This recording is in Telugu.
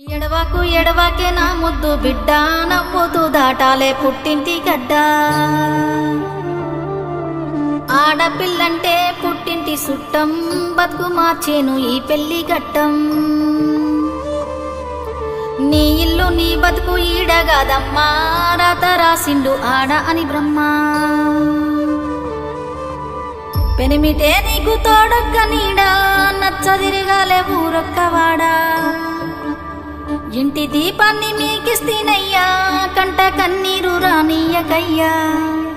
ఎడవకు ఎడవకే నా ముద్దు బిడ్డ నవ్వుతూ దాటాలే పుట్టింటి గడ్డ ఆడపిల్లంటే పుట్టింటి సుట్టం బతుకు మార్చేను ఈ పెళ్లి గట్టం నీ ఇల్లు నీ బతుకు ఈడగాదమ్మా రాత రాసిండు ఆడ అని బ్రహ్మ పెనిమిటే నీకు తోడొక్క నీడా నచ్చదిరిగాలే ఊరొక్కవాడా ఇంటి దీపాన్ని మీకిస్తీనయ్యా కంట కన్నీరు రానియకయ్యా